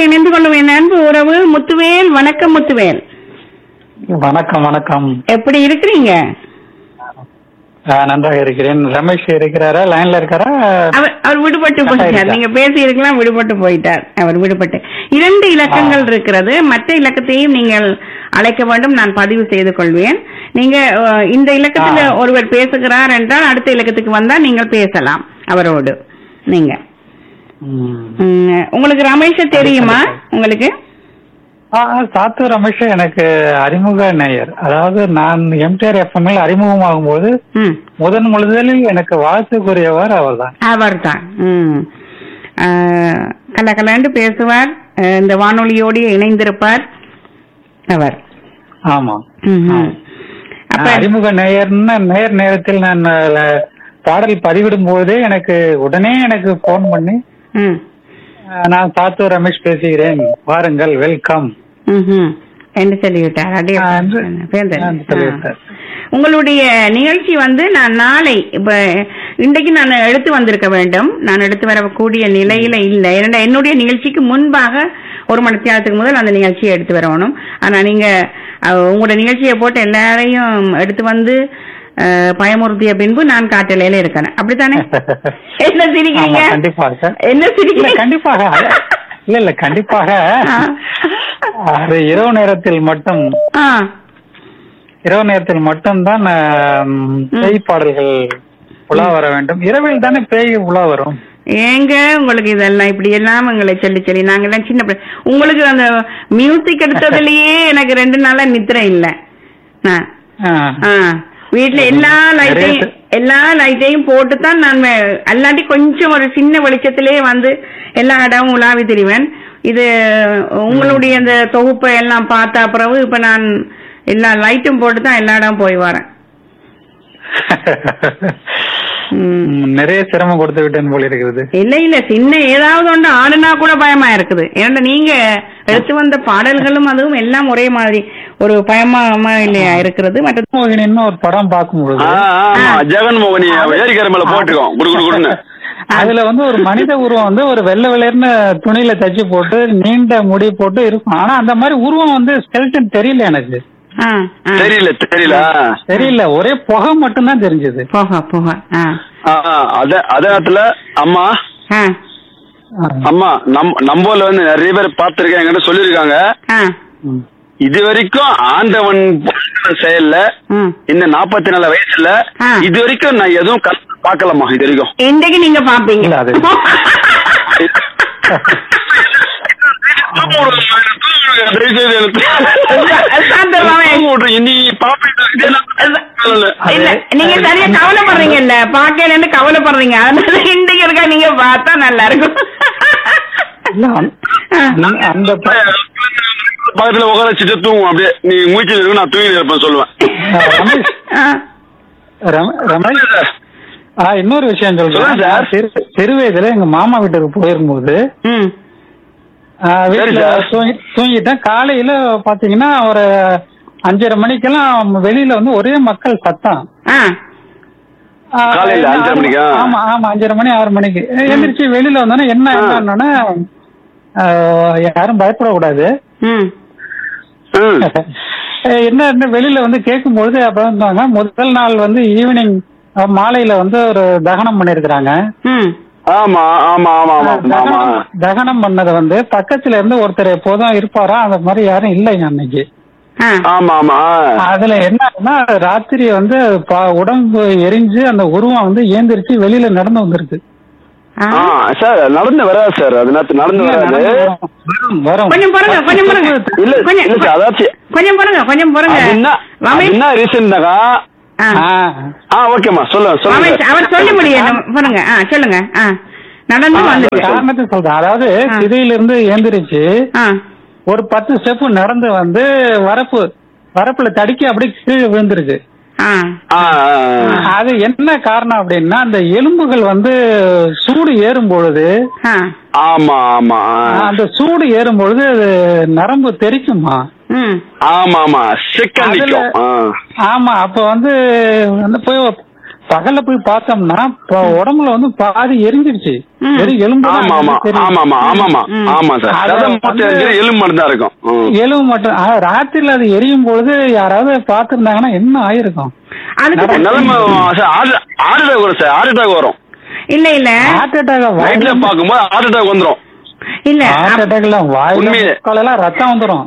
இணைந்து கொள்ளும் என் அன்பு உறவு முத்துவேல் வணக்கம் முத்துவேல் வணக்கம் வணக்கம் எப்படி இருக்கிறீங்க ஆஹ் நன்றாக இருக்கிறேன் ரமேஷ் இருக்கிறாரா லைன்ல இருக்காரா அவர் அவர் விடுபட்டு போயிட்டார் இருக்கா? நீங்க பேசி இருக்கலாம் விடுபட்டு போயிட்டார் அவர் விடுபட்டு இரண்டு இலக்கங்கள் இருக்கிறது மற்ற இலக்கத்தையும் நீங்கள் அழைக்க வேண்டும் நான் பதிவு செய்து கொள்வேன் நீங்க அஹ், இந்த இலக்கத்துல ஆ. ஒருவர் பேசுகிறார் என்றால் அடுத்த இலக்கத்துக்கு வந்தா நீங்கள் பேசலாம் அவரோடு நீங்க ம். ம், உங்களுக்கு ரமேஷ தெரியுமா உங்களுக்கு ஆ, ஆ, சாத்து ரமேஷ் எனக்கு அறிமுக நேயர் அதாவது நான் எம்டிஆர் எஃப்எம்மில் அறிமுகமாகும் போது ம் முதன் முதலில் எனக்கு வாழ்த்துக்குரியவர் அவர்தான் அவர்தான் ம் அஹ், கலகலன்னு பேசுவார் அஹ், இந்த வானொலியோடு இணைந்திருப்பார் அவர் ஆமா ம், ம். ஆ. அப்ப நான் அறிமுக நேயர்னு நேர் நேரத்தில் நான் அஹ், பாடல் பதிவிடும் போதே எனக்கு உடனே எனக்கு போன் பண்ணி ம் அஹ், நான் சாத்து ரமேஷ் பேசுகிறேன் வாருங்கள் வெல்கம் ம்ஹும். என்று சொல்லிவிட்டார் அடே ஆ, என்று- பேந்தன். ஆ, என்று சொல்லிவிட்டார். ஆ. உங்களுடைய நிகழ்ச்சி வந்து நான் நாளை இப்ப இன்றைக்கு நான் எடுத்து வந்திருக்க வேண்டும் நான் எடுத்து வரக்கூடிய நிலையில இல்லை ஏன்னா என்னுடைய நிகழ்ச்சிக்கு முன்பாக ஒரு மணி நேரத்துக்கு முதல் அந்த நிகழ்ச்சியை எடுத்து வரணும் ஆனா நீங்க அஹ், உங்களோட நிகழ்ச்சியை போட்டு எல்லாரையும் எடுத்து வந்து அஹ், பயமுறுத்திய பின்பு நான் காட்டலையில இருக்கேன் அப்படித்தானே என்ன சிரிக்கிறீங்க ஆமா, கண்டிப்பாக என்ன இல்ல சிரிக்கிறீங்க கண்டிப்பாக இல்ல இல்ல கண்டிப்பாக ஆ. அது இரவு நேரத்தில் மட்டும் ஆ இரவு நேரத்தில் மட்டும்தான் ஆம், பேய் பாடல்கள் உலா வர வேண்டும் இரவில் தானே பேய் உலா வரும் ஏங்க உங்களுக்கு இதெல்லாம் இப்படி எல்லாம் எங்களை சொல்லி சொல்லி நாங்க எல்லாம் சின்ன பிள்ளை உங்களுக்கு அந்த மியூசிக் எடுத்ததுலயே எனக்கு ரெண்டு நாளா நித்திரை இல்ல ஆ, ஆ. ஆ. வீட்ல எல்லா லைட்டையும் நிறைய எல்லா லைட்டையும் போட்டு தான் நான் வே- அல்லாட்டி கொஞ்சம் ஒரு சின்ன வெளிச்சத்திலே வந்து எல்லா இடமும் உலாவி திரிவேன் இது உங்களுடைய அந்த தொகுப்பை எல்லாம் பார்த்த பிறகு இப்ப நான் எல்லா லைட்டும் போட்டு தான் எல்லா இடம் போய் வரேன் ம். ம், நிறைய சிரமம் கொடுத்து விட்டேன் போல இருக்கிறது இல்ல இல்ல சின்ன ஏதாவது ஒன்று ஆடுனா கூட பயமா இருக்குது ஏன்னா நீங்க எடுத்து வந்த பாடல்களும் அதுவும் எல்லாம் ஒரே மாதிரி ஒரு பயமா இல்லையா இருக்கிறது மற்ற மோகினின்னு ஒரு படம் பார்க்கும்பொழுது ஆ, ஆமா ஜெகன் மோகனி ஏரிக்கரை மேல போட்டுருக்கோம் குடு குடு குடுன்னு அதுல வந்து ஒரு மனித உருவம் வந்து ஒரு வெள்ளை வெள்ளையர்னு துணியில தச்சு போட்டு நீண்ட முடி போட்டு இருக்கும் ஆனா அந்த மாதிரி உருவம் வந்து ஸ்கெல்டன் தெரியல எனக்கு ஆ, ஆ. தெரியல தெரியல தெரியல ஒரே புகை மட்டும்தான் தெரிஞ்சது போக போக ஆ ஆ, ஆ, அத அதே நேரத்துல அம்மா ஆ அம்மா நம் நம்போல வந்து நிறைய பேர் பார்த்திருக்கேன் என்கிட்ட சொல்லியிருக்காங்க ஆ ம். இது வரைக்கும் ஆண்டவன் செயல்ல ம். இந்த நாற்பத்தி நாலு வயசுல ஆ. இது வரைக்கும் நான் எதுவும் கண் பார்க்கலம்மா இது வரைக்கும் இன்றைக்கு நீங்க பாப்பீங்க இல்ல, அது- தூங்க விடுங்கம்மா, என்னை தூங்க விடுங்க, தயவு செய்து என்னை சாப்பிட்டுருவாங்க. தூங்க விடுங்க. நீ பாப்பீங்க இல்ல நீங்க சரியா கவலைப்படுறீங்கல்ல பாக்கலன்னு கவலைப்படுறீங்க அதனால இன்றைக்கு இருக்கா நீங்க பார்த்தா நல்லா இருக்கும் இல்ல, அந்த- அந்த- அந்த ப- பக்கத்துல உட்கார வச்சுட்டு தூங்கும் அப்படியே நீ மூச்சு இருக்கு நான் தூங்கி இருப்பேன் சொல்லுவேன் ரமேஷ் ஆ. ரம- ரமேஷ் ஆ, இன்னொரு விஷயம் சொல்லுங்க சொல்றேன் சார். சிறு- சிறு வயதுல எங்க மாமா வீட்டுக்கு போயிருக்கும்போது ம் ஆ, வீட்டுல சார். தூங்கி தூங்கிட்டேன் காலையில பாத்தீங்கன்னா ஒரு அஞ்சரை மணிக்கெல்லாம் வெளியில வந்து ஒரே மக்கள் சத்தம் ஆ ஆ, காலையில என்ன அஞ்சரை ஆறு- மணிக்கா? ஆமா ஆமா அஞ்சரை மணி ஆறு மணிக்கு எந்திரிச்சு வெளியில வந்தோன்னே என்ன ஆ. என்னன்னா யாரும் பயப்படக்கூடாது ம் ம். அஹ் என்ன என்ன வெளியில வந்து கேட்கும்பொழுது அப்ப வந்தாங்க முதல் நாள் வந்து ஈவினிங் மாலையில வந்து ஒரு தகனம் பண்ணிருக்கிறாங்க ம் ஆமா ஆமா ஆமா ஆமா ஆமா தகனம் தகனம் பண்ணது வந்து பக்கத்துல இருந்து ஒருத்தர் எப்போதும் இருப்பாரா அந்த மாதிரி யாரும் இல்லைங்க அன்னைக்கு ஆ ஆமா ஆமா அதுல என்னன்னா ராத்திரி வந்து ப- உடம்பு எரிஞ்சு அந்த உருவம் வந்து ஏந்திரிச்சு வெளியில நடந்து வந்திருக்கு ஆ. ஆ சார் நடந்து வராது சார் அது நேத்து நடந்து இல்ல, வராது நடந்து வரும். வரும் கொஞ்சம் பொறுங்க கொஞ்சம் பொறுங்க இல்ல கொஞ்சம் இல்ல சார் அதாச்சும் கொஞ்சம் பொறுங்க கொஞ்சம் பொறுங்க அது என்ன அது ரமேஷ் என்ன ரீசன்னாக்கா ஆ. ஆ. ஆ ஓகேம்மா சொல்லுங்க சொல்லுங்க ரமேஷ் அவர் சொல்லி முடியும் பாருங்க ஆ சொல்லுங்க ஆ நடந்து ஆ, வந்துருக்கு காரணத்தை சொல்றேன் அதாவது ஆ. சிதையில இருந்து ஏந்திரிச்சு ஆ ஒரு பத்து ஸ்டெப் நடந்து வந்து வரப்பு வரப்புல தடுக்கி அப்படியே கீழே விழுந்திருக்கு ஆ ஆ, ஆ, ஆ. அது என்ன காரணம் அப்படின்னா அந்த எலும்புகள் வந்து சூடு ஏறும் பொழுது ஆ ஆமா ஆமா ஆ. அந்த சூடு ஏறும் பொழுது அது நரம்பு தெரிக்குமா ம் ஆமா ஆமா செகண்ட் அதுல- நிக்கும் ஆ. ஆமா அப்ப வந்து வந்து போய் பகல்ல போய் பார்த்தோம்னா இப்ப உடம்புல வந்து பாதி எரிஞ்சிருச்சு ம். வெறும் எலும்பு தான் ஆமா ஆமா தெரியுது. ஆமா ஆமா ஆமாமா ம். ஆமா சார் அது சதம் வந்து- மொத்தம் இருக்கிற எலும்பு மட்டும் தான் இருக்கும் ம். எலும்பு மட்டும் ஆ, ராத்திரில அது எரியும் பொழுது யாராவது பார்த்திருந்தாங்கன்னா என்ன ஆயிருக்கும் அதுக்கு நிலைமை சார் ஆறு ஆறு அட்டாக் வரும் சார் ஆறு அட்டாக் வரும் இல்ல இல்ல ஹார்ட் அட்டாக் நைட்ல பாக்கும்போது ஹார்ட் அட்டாக் வந்துரும் இல்ல ஹார்ட் அட்டாக்ல வாயில உண்மையே. முக்காலெல்லாம் ரத்தம் வந்துரும்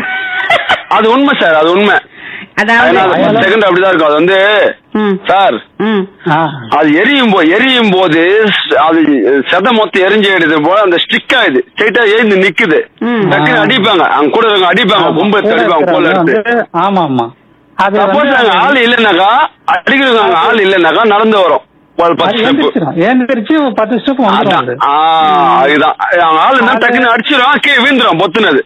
அது உண்மை சார் அது உண்மை அதாவது அதனால செகண்ட் அப்படிதான் இருக்கும் அது வந்து ம், சார் ம், ஆ. அது எரியும் போது எரியும் போது ஸ்- அது செத மொத்தம் எரிஞ்சு எடுத்து போல அந்த ஸ்டிக் ஆகுது ஸ்ட்ரைட்டா எழுந்து நிக்குது ம். டக்குன்னு அடிப்பாங்க அங்க கூட இருக்க அடிப்பாங்க ஆமா, கும்பு எடுத்து அடிப்பாங்க கோல் எடுத்து வந்து- ஆமா ஆமா அது சப்போஸ் வந்து அங்க ஆள் இல்லைனாக்கா அடிக்கிறவங்க அங்க ஆள் இல்லைனாக்கா நடந்து வரும் ஒரு அது பத்து ஸ்டெப் எந்திரிச்சிரும். எந்திரிச்சு ஒரு பத்து ஸ்டெப் வந்துரும் அதான் அது. ஆ, அதுதான் அவங்க ஆள் இருந்தா டக்குன்னு அடிச்சிடும் கீழே வீந்துரும் பொத்துனது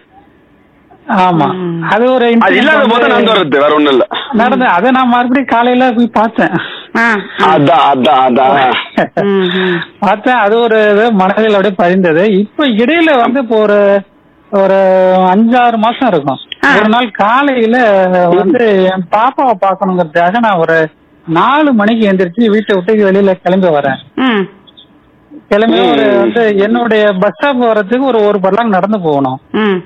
ஆமா அது ஒரு அது incident இல்லாத வந்து போது நடந்து வர்றது வேற ஒண்ணும் இல்ல நடந்து அதை நான் மறுபடியும் காலையில போய் பார்த்தேன் ஆ, அதான் அதான் அதான் ம், ம். பார்த்தேன் அது ஒரு இது மனதில் அப்படியே பதிந்தது இப்ப இடையில வந்து இப்போ ஒரு ஒரு அஞ்சாறு மாசம் இருக்கும் ஆ. ஒரு நாள் காலையில வந்து என் பாப்பாவை பார்க்கணுங்கிறதுக்காக நான் ஒரு நாலு மணிக்கு எந்திரிச்சு வீட்டை விட்டு வெளியில கிளம்பி வரேன் ம், கிளம்பி ஒரு வந்து என்னுடைய பஸ் ஸ்டாப் வர்றதுக்கு ஒரு ஒரு பர்லாங் நடந்து போகணும் ம்.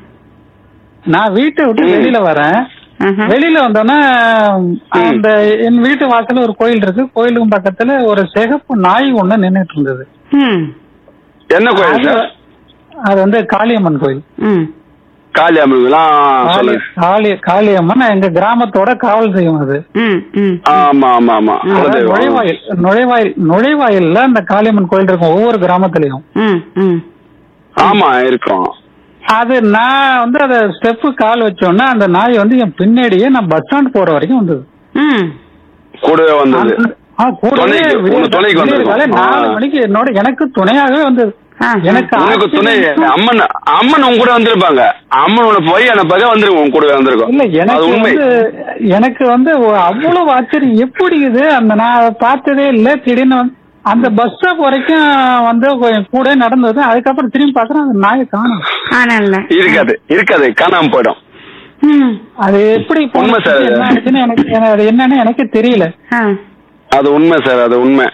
நான் வீட்டை விட்டு வெளியில வரேன் ஆஹா. வெளியில வந்தோன்னா அந்த என் வீட்டு வாசல்ல ஒரு கோயில் இருக்கு கோயிலுக்கும் பக்கத்துல ஒரு சிகப்பு நாய் ஒண்ணு நின்னுட்டு இருந்தது ம், என்ன கோயில் சார் அது வந்து காளியம்மன் கோயில் ம். காளி அம்மன்லாம் காளி சொல்லுங்க காளி காளியம்மன் எங்க கிராமத்தோட காவல் செய்யும் அது ம், ம். ஆமா ஆமா ஆமா அதாவது குலதெய்வம். நுழைவாயில் நுழைவாயில் நுழைவாயில்ல அந்த காளியம்மன் கோயில் இருக்கும் ஒவ்வொரு கிராமத்துலயும் ம், ம். ஆமா இருக்கும் அது நான் வந்து அத ஸ்டெப்பு கால் வச்சோன்னா அந்த நாய் வந்து என் பின்னாடியே நான் பஸ் ஸ்டாண்ட் போற வரைக்கும் வந்தது ம். கூடவே வந்தது அந்த- ஆ, கூடவே துணைக்கு, விடிய- உங்க துணைக்கு விடிய வந்திருக்கும். காலை நாலு ஆ. மணிக்கு என்னோட எனக்கு துணையாகவே வந்தது ஆ, எனக்கு உனக்கு துணை ஆச்சரியம். அம்மன் அம்மன் உங்க கூட வந்திருப்பாங்க அம்மன் உனக்கு போய் அனுப்பாக வந்திருக்கும் உங்க கூட வந்திருக்கும் இல்ல அது எனக்கு உண்மை வந்து எனக்கு வந்து ஒ- அவ்வளவு ஆச்சரியம் எப்படி இது அந்த நான் அதை பார்த்ததே இல்ல திடீர்னு வந்து அந்த பஸ் ஸ்டாப் வரைக்கும் வந்து கொஞ்சம் கூட நடந்தது அதுக்கப்புறம் திரும்பி பாக்குறேன் அந்த நாயை காணும் ஆனல்ல. இருக்காது இருக்காது காணாம போயிடும் ம். அது எப்படி உண்மை போனுச்சு, சார். என்ன ஆச்சுன்னு எனக்கு எனக்கு அது என்னன்னு எனக்கு தெரியல ஆ. அது உண்மை சார் அது உண்மை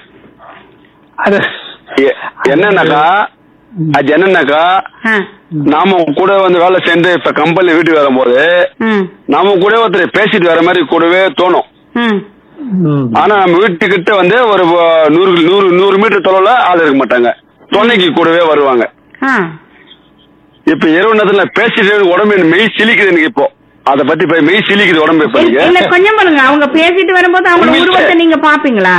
அது எ- என்னன்னாக்கா அது என்னன்னாக்கா ஆ. நாம கூட வந்து வேலை செஞ்சு இப்ப கம்பெனி வீட்டுக்கு வரும்போது ம். நாம கூட ஒருத்தர் பேசிட்டு வர மாதிரி கூடவே தோணும் ம். ம். ஆனா நம்ம வீட்டுக்கிட்ட வந்து ஒரு அஹ், நூறு நூறு நூறு மீட்டர் தொலைவுல ஆள் இருக்க மாட்டாங்க துணைக்கு கூடவே வருவாங்க ஆ. இப்ப இரவு நேரத்துல பேசிட்டு உடம்பு எனக்கு மெய் சிலிக்குது எனக்கு இப்போ அத பத்தி இப்ப மெய் சிலிக்குது உடம்பு இப்ப இல்ல எனக்கு இல்ல, கொஞ்சம் பாருங்க அவங்க பேசிட்டு வரும்போது அவங்க உண்மையிலே. உருவத்தை நீங்க பாப்பீங்களா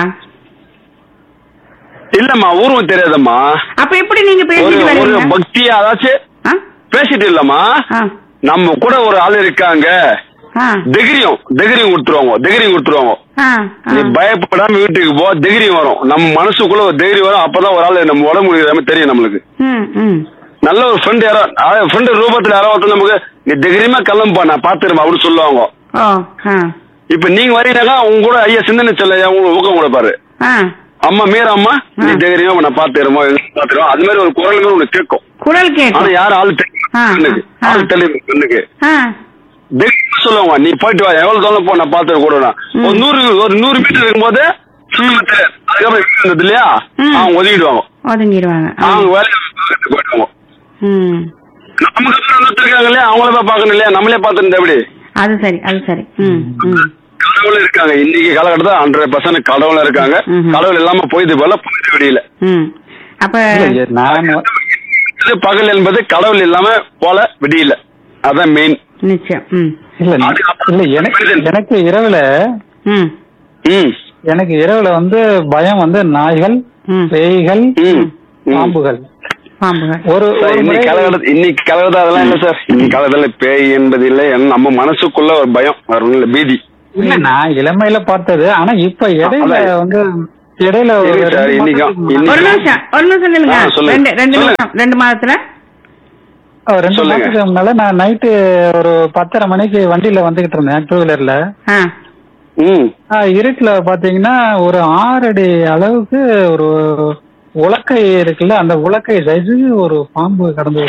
இல்லம்மா ஊர்வம் தெரியாதம்மா அப்ப எப்படி நீங்க ஒரு பேசிட்டு ஒரு வரீங்க பக்தியா அதாச்சும் ஆ? பேசிட்டு இல்லம்மா ஆ. நம்ம கூட ஒரு ஆள் இருக்காங்க ஆ. தைரியம் தைரியம் கொடுத்துருவாங்க தைரியம் கொடுத்துருவாங்க ஆ. ஆ. நீ பயப்படாம வீட்டுக்கு போ தைரியம் வரும் நம்ம மனசுக்குள்ள ஒரு தைரியம் வரும் அப்பதான் ஒரு ஆள் நம்ம உடம்பு முடிக்கிற மாதிரி தெரியும் நம்மளுக்கு ம், ம். நல்ல ஒரு ஃப்ரெண்ட் யாரோ ஃப்ரெண்ட் ரூபத்துல யாரோ ஒருத்தர் நமக்கு நீ தைரியமா கிளம்பா நான் பாத்துருமா அப்படின்னு சொல்லுவாங்க ஓ ஆ. இப்ப நீங்க வரீங்கன்னாக்கா உங்க கூட ஐயா சிந்தனை சொல்ல உங்களுக்கு ஊக்கம் கொடுப்பாரு ஆ. அம்மா மீற அம்மா நீ தைரியமா நான் பாத்துருமோ பாத்துருவோம் அது மாதிரி ஒரு குரல் மாதிரி உனக்கு கேட்கும் குரல் ஆனா கேட்கும் யாரும் ஆள் ஆ, தெரியும் பெண்ணுக்கு ஆ. ஆள் தெரியும் பெண்ணுக்கு ஆ. தைரியமா சொல்லுவாங்க நீ போயிட்டு வா எவ்வளவு தூரம் போ நான் பாத்துட்டு கூட ஒரு நூறு ஒரு நூறு மீட்டர் இருக்கும்போது சுத்தமா தெரியாது. அதுக்கப்புறம் வீடு இருந்தது இல்லையா ம். அவங்க ஒதுக்கிடுவாங்க ஒதுங்கிடுவாங்க ஆ. அவங்க வேலையை பார்த்துட்டு போயிடுவாங்க ம். நமக்கு அப்புறம் இன்னொருத்தர் இருக்காங்க இல்லையா அவங்கள போய் பார்க்கணும் இல்லையா நம்மளே பார்த்துருந்தா எப்படி அது சரி அது சரி ம் ம் கடவுள் இருக்காங்க இன்னைக்கு காலகட்டத்தில் ஹண்ட்ரட் பர்சன்ட் கடவுள் இருக்காங்க ம்ஹும். கடவுள் இல்லாம போயிது போல போயிட்டு விடியல ம் அப்ப இல்ல, நான் இது பகல் என்பது கடவுள் இல்லாம போல விடியல அதான் மெயின் நிச்சயம் ம் இல்ல இல்ல எனக்கு எனக்கு இரவுல ம் ம் எனக்கு இரவுல வந்து பயம் வந்து நாய்கள் ம் பேய்கள் ம் ம். பாம்புகள் பாம்புகள் ஒரு சார், ஒரு இன்னைக்கு முறை- காலகட்டத்தில் இன்னைக்கு காலகட்டம் அதெல்லாம் இல்ல சார் இன்னைக்கு காலகட்டத்தில் பேய் என்பது இல்லை ஏன்னா நம்ம மனசுக்குள்ள ஒரு பயம் வேற ஒண்ணும் இல்ல பீதி இல்ல நான் இளமையில பார்த்தது ஆனா இப்ப இடையில அதான். வந்து இடையில ஒரு இருக்கு சார், ரெண்டு இன்னைக்கும், மாசத்துக்கு இன்னைக்கும். ஒரு நிமிஷம் ஒரு நிமிஷம் நில்லுங்க ஆ, சொல்லுங்க. ரெண்டு ரெண்டு சொல்லுங்க. நிமிஷம் ரெண்டு மாதத்துல முன்னாடி, ரெண்டு சொல்லுங்க. மாசத்துக்கு முன்னால நான் நைட்டு ஒரு பத்தரை மணிக்கு வண்டியில வந்துகிட்டு இருந்தேன் டூ வீலர்ல ஆ ம் இருட்டுல பாத்தீங்கன்னா ஒரு ஆறு அடி அளவுக்கு ஒரு உலக்கை இருக்குல்ல அந்த உலக்கை சைஸு ஒரு பாம்பு கடந்து